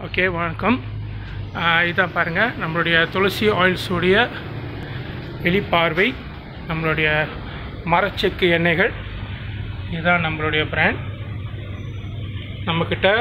okay வணக்கம் ஆஹ் இதான் பாருங்கள் நம்மளுடைய துளசி ஆயில்ஸுடைய வெளிப்பார்வை நம்மளுடைய மரச்செக்கு எண்ணெய்கள் இதுதான் நம்மளுடைய பிராண்ட் நம்மக்கிட்ட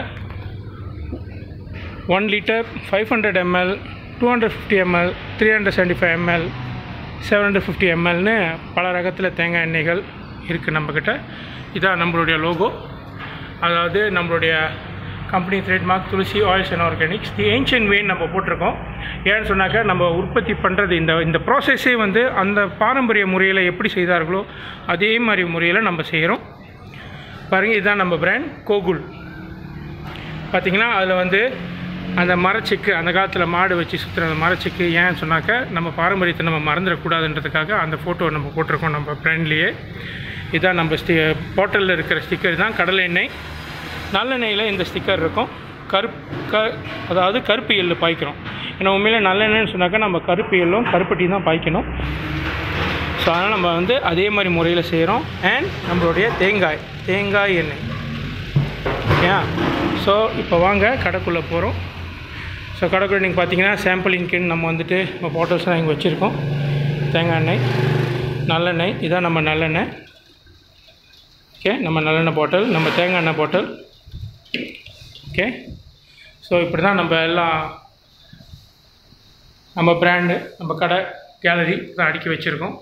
one litre five hundred ML two hundred fifty ML three hundred seventy five ML seven hundred fifty எம்எல்னு பல ரகத்தில் தேங்காய் எண்ணெய்கள் இருக்குது நம்மக்கிட்ட இதான் நம்மளுடைய லோகோ அதாவது நம்மளுடைய company trademark Thulasi Oils and Organics the ancient van நம்ம போட்டிருக்கோம் ஏன்னு சொன்னாக்கா நம்ம உற்பத்தி பண்ணுறது இந்த இந்த ப்ராசஸே வந்து அந்த பாரம்பரிய முறையில் எப்படி செய்தார்களோ அதே மாதிரி முறையில் நம்ம செய்கிறோம் பாருங்கள் இதுதான் நம்ம பிராண்ட் கோகுல் பார்த்தீங்கன்னா அதில் வந்து அந்த மரச்செக்கு அந்த காலத்தில் மாடு வச்சு சுற்றுற அந்த மரச்செக்கு ஏன்னு சொன்னாக்க நம்ம பாரம்பரியத்தை நம்ம மறந்துடக்கூடாதுன்றதுக்காக அந்த ஃபோட்டோ நம்ம போட்டிருக்கோம் நம்ம பிராண்ட்லேயே இதான் நம்ம ஸ்டி பாட்டிலில் இருக்கிற ஸ்டிக்கர் தான் கடலை எண்ணெய் நல்லெண்ணெயில் இந்த ஸ்டிக்கர் இருக்கும் கருப் க அதாவது கருப்பு எள்ளு பாய்க்கிறோம் ஏன்னா உண்மையிலே நல்லெண்ணெய்னு சொன்னாக்கா நம்ம கருப்பு எள்ளும் கருப்பட்டி தான் பாய்க்கணும் ஸோ அதனால் நம்ம வந்து அதே மாதிரி முறையில் செய்கிறோம் அண்ட் நம்மளுடைய தேங்காய் தேங்காய் எண்ணெய் ஓகே ஸோ இப்போ வாங்க கடைக்குள்ளே போகிறோம் ஸோ கடைக்குள்ளே நீங்கள் பார்த்தீங்கன்னா சாம்பிளிங்க்குன்னு நம்ம வந்துட்டு நம்ம பாட்டில்ஸ்லாம் இங்கே வச்சுருக்கோம் தேங்காய் எண்ணெய் நல்லெண்ணெய் இதான் நம்ம நல்லெண்ணெய் ஓகே நம்ம நல்லெண்ணெய் பாட்டில் நம்ம தேங்காய் எண்ணெய் பாட்டில் ஓகே ஸோ இப்படி தான் நம்ம எல்லாம் நம்ம பிராண்டு நம்ம கடை கேலரி தான் அடுக்கி வச்சுருக்கோம்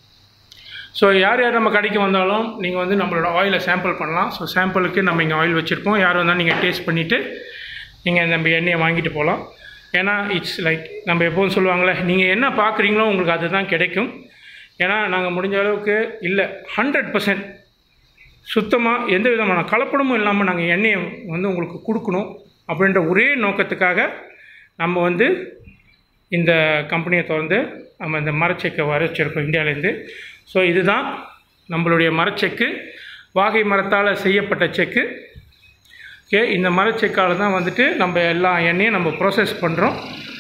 ஸோ யார் யார் நம்ம கடைக்கு வந்தாலும் நீங்கள் வந்து நம்மளோட ஆயிலை சாம்பிள் பண்ணலாம் ஸோ சாம்பிளுக்கு நம்ம இங்கே ஆயில் வச்சுருப்போம் யார் வந்தாலும் நீங்கள் டேஸ்ட் பண்ணிவிட்டு நீங்கள் நம்ம எண்ணெயை வாங்கிட்டு போகலாம் ஏன்னா இட்ஸ் லைக் நம்ம எப்போதும் சொல்லுவாங்களே நீங்கள் என்ன பார்க்குறீங்களோ உங்களுக்கு அதுதான் கிடைக்கும் ஏன்னா நாங்கள் முடிஞ்ச அளவுக்கு இல்லை ஹண்ட்ரட் பர்சன்ட் சுத்தமாக எந்த விதமான கலப்படமும் இல்லாமல் நாங்கள் எண்ணெயை வந்து உங்களுக்கு கொடுக்கணும் அப்படின்ற ஒரே நோக்கத்துக்காக நம்ம வந்து இந்த கம்பெனியை திறந்து நம்ம இந்த மரச்செக்கை வரைச்சிருக்கோம் இந்தியாவிலேருந்து ஸோ இதுதான் நம்மளுடைய மரச்செக்கு வாகை மரத்தால் செய்யப்பட்ட செக்கு ஓகே இந்த மரச்செக்கால் தான் வந்துட்டு நம்ம எல்லா எண்ணெயும் நம்ம ப்ராசஸ் பண்ணுறோம்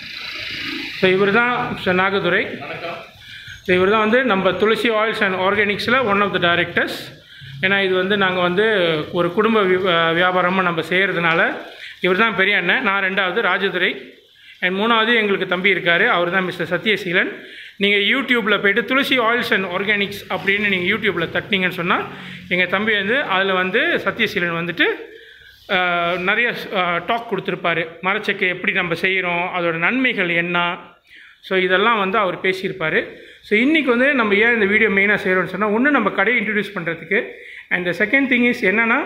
ஸோ இவர் தான் மிஸ்டர் நாகதுரை ஸோ இவர் தான் வந்து நம்ம துளசி ஆயில்ஸ் அண்ட் ஆர்கானிக்ஸில் ஒன் ஆஃப் த டைரக்டர்ஸ் ஏன்னா இது வந்து நாங்கள் வந்து ஒரு குடும்ப வி- வியாபாரமாக நம்ம செய்கிறதுனால இவர் தான் பெரிய அண்ணன் நான் ரெண்டாவது ராஜதுரை அண்ட் மூணாவது எங்களுக்கு தம்பி இருக்கார் அவர் தான் மிஸ்டர் சத்யசீலன் நீங்கள் யூடியூப்பில் போயிட்டு துளசி ஆயில்ஸ் அண்ட் ஆர்கானிக்ஸ் அப்படின்னு நீங்கள் யூடியூப்பில் தட்டினீங்கன்னு சொன்னால் எங்கள் தம்பி வந்து அதில் வந்து சத்யசீலன் வந்துட்டு ஆஹ், நிறைய டாக் கொடுத்துருப்பாரு மரச்செக்கை எப்படி நம்ம செய்கிறோம் அதோட நன்மைகள் என்ன ஸோ இதெல்லாம் வந்து அவர் பேசியிருப்பார் ஸோ இன்றைக்கி வந்து நம்ம ஏன் இந்த வீடியோ மெயினாக செய்கிறோம்னு சொன்னால் ஒன்று நம்ம கடையை இன்ட்ரடியூஸ் பண்ணுறதுக்கு and the second thing is என்னென்னா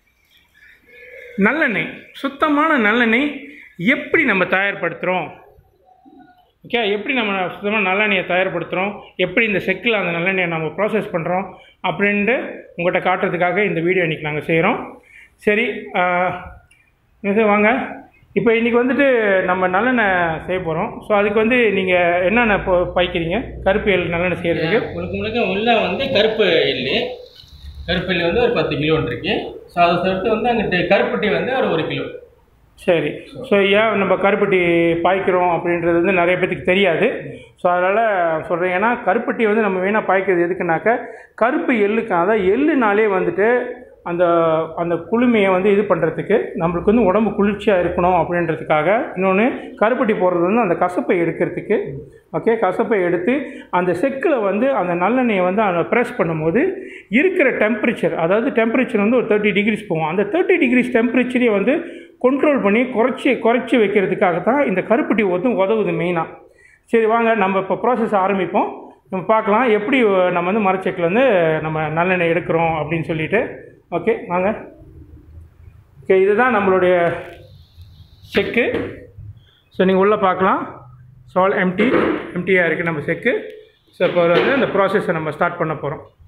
நல்லெண்ணெய் சுத்தமான நல்லெண்ணெய் எப்படி நம்ம தயார்படுத்துகிறோம் ஓகே எப்படி நம்ம சுத்தமாக நல்லெண்ணெயை தயார்படுத்துகிறோம் எப்படி இந்த செக்கில் அந்த நல்லெண்ணெயை நம்ம ப்ராசஸ் பண்ணுறோம் அப்படின்ட்டு உங்கள்கிட்ட காட்டுறதுக்காக இந்த வீடியோ இன்றைக்கி நாங்கள் செய்கிறோம் சரி மிஸ் வாங்க இப்போ இன்றைக்கி வந்துட்டு நம்ம நல்லெண்ணெய் செய்ய போகிறோம் ஸோ அதுக்கு வந்து நீங்கள் என்னென்ன இப்போ பாய்க்கிறீங்க கருப்பு எள் நல்லெண்ணெய் செய்கிறதுக்கு முழுக்க முழுக்க உள்ள வந்து கருப்பு எள்ளு கருப்பு எள்ளு வந்து ஒரு பத்து கிலோ இருக்கு ஸோ அதை சேர்த்து வந்து அங்கிட்டு கருப்பட்டி வந்து ஒரு ஒரு கிலோ சரி ஸோ ஏன் நம்ம கருப்பட்டி பாய்க்கிறோம் அப்படின்றது வந்து நிறைய பேத்துக்கு தெரியாது ஸோ அதனால் சொல்கிறேன் ஏன்னா கருப்பட்டி வந்து நம்ம வேணால் பாய்க்கிறது எதுக்குனாக்க கருப்பு எள்ளுக்கு அதாவது எள்ளுனாலே வந்துட்டு அந்த அந்த குளுமையை வந்து இது பண்ணுறதுக்கு நம்மளுக்கு வந்து உடம்பு குளிர்ச்சியாக இருக்கணும் அப்படின்றதுக்காக இன்னொன்று கருப்பட்டி போடுறது வந்து அந்த கசப்பை எடுக்கிறதுக்கு ஓகே கசப்பை எடுத்து அந்த செக்கில் வந்து அந்த நல்லெண்ணெயை வந்து அதை ப்ரெஸ் பண்ணும்போது இருக்கிற டெம்பரேச்சர் அதாவது டெம்பரேச்சர் வந்து ஒரு தேர்ட்டி டிகிரிஸ் போகும் அந்த தேர்ட்டி டிகிரிஸ் டெம்பரேச்சரை வந்து கண்ட்ரோல் பண்ணி குறைச்சி குறைச்சி வைக்கிறதுக்காக தான் இந்த கருப்பட்டி வந்து உதவுது மெயினாக சரி வாங்க நம்ம இப்போ ப்ராசஸ் ஆரம்பிப்போம் நம்ம பார்க்கலாம் எப்படி நம்ம வந்து மரச்செக்கில் வந்து நம்ம நல்லெண்ணெய் எடுக்கிறோம் அப்படின்னு சொல்லிட்டு ஓகே வாங்க ஓகே இதுதான் நம்மளுடைய செக்கு ஸோ நீங்கள் உள்ளே பார்க்கலாம் சால் எம்டி எம்டியாக இருக்குது நம்ம செக்கு ஸோ இப்போ வந்து இந்த ப்ராசஸை நம்ம ஸ்டார்ட் பண்ண போகிறோம்